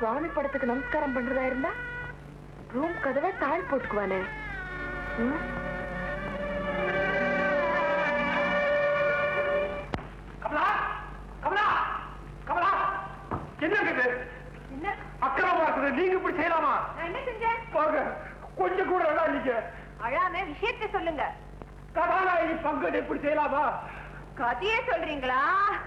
சுவாமி படத்துக்கு நமஸ்காரம் பண்றதா இருந்தா ரூம் கதவை தாழ் போட்டுக்குவானே ம்? கமலா கமலா கமலா என்ன இருக்குது என்ன அக்கிரமமா இருக்குது நீங்க இப்படி செய்யலாமா நான் என்ன செஞ்சேன் போங்க கொஞ்சம் கூட நல்லா நீங்க அழாம விஷயத்தை சொல்லுங்க கதாநாயகி பங்கஜ் இப்படி செய்யலாமா கதையே சொல்றீங்களா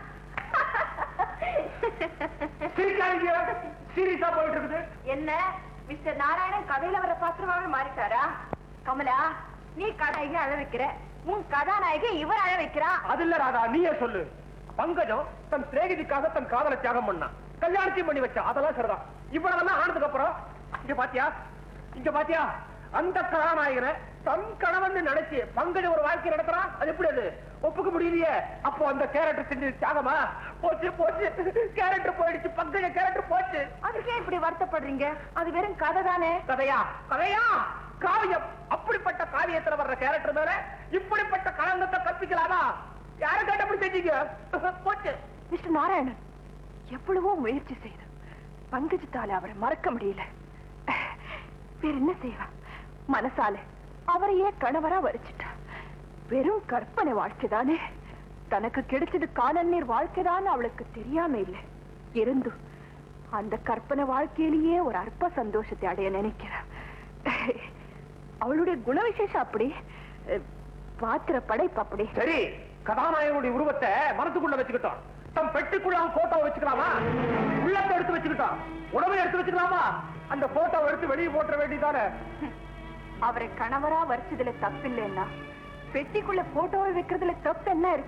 சிரிக்காதீங்க சீரியஸா போயிட்டு இருக்குது என்ன மிஸ்டர் நாராயணன் கதையில வர பாத்திரமாவே மாறிட்டாரா கமலா நீ கதாநாயகி அழ வைக்கிற உன் கதாநாயகி இவர் அழ வைக்கிறா அது இல்ல ராதா நீயே சொல்லு பங்கஜம் தன் சிநேகிதிக்காக தன் காதலை தியாகம் பண்ணா கல்யாணத்தையும் பண்ணி வச்சா அதெல்லாம் சரிதான் இவ்வளவெல்லாம் ஆனதுக்கு அப்புறம் இங்க பாத்தியா இங்க பாத்தியா அந்த கதாநாயகனை தன் கணவன் நினைச்சு பங்கஜ ஒரு வாழ்க்கை நடத்துறான் அது எப்படி அது ஒப்புக்க முடியலையே அப்போ அந்த கேரக்டர் செஞ்சு தியாகமா போச்சு போச்சு கேரக்டர் போயிடுச்சு பங்கஜ கேரக்டர் போச்சு அதுக்கே இப்படி வருத்தப்படுறீங்க அது வெறும் கதை தானே கதையா கதையா காவியம் அப்படிப்பட்ட காவியத்துல வர்ற கேரக்டர் மேல இப்படிப்பட்ட களங்கத்தை கற்பிக்கலாமா யாரை கேட்ட அப்படி செஞ்சீங்க போச்சு மிஸ்டர் நாராயணன் எவ்வளவோ முயற்சி செய்து பங்கஜத்தால அவரை மறக்க முடியல வேற என்ன செய்வா மனசால அவரையே கணவரா வரிச்சிட்டா வெறும் கற்பனை வாழ்க்கைதானே தனக்கு கிடைச்சது காணல் நீர் வாழ்க்கைதான் அவளுக்கு தெரியாம இல்லை இருந்தும் அந்த கற்பனை வாழ்க்கையிலேயே ஒரு அற்ப சந்தோஷத்தை அடைய நினைக்கிறா அவளுடைய குண விசேஷம் அப்படி அஹ், பாத்திர படைப்பு அப்படி சரி கதாநாயகனுடைய உருவத்தை மனசுக்குள்ள வச்சுக்கிட்டோம் தம் பெட்டிக்குள்ள அவன் போட்டோ வச்சுக்கலாமா உள்ளத்தை எடுத்து வச்சுக்கிட்டோம் உடம்பை எடுத்து வச்சுக்கலாமா அந்த போட்டோ எடுத்து வெளியே போட்டுற வேண்டியதானே அவரை கணவரா வரிச்சதுல தப்பு இல்லைன்னா பெட்டிக்குள்ள போட்டோவை வைக்கிறதுல தப்பு என்ன இருக்கு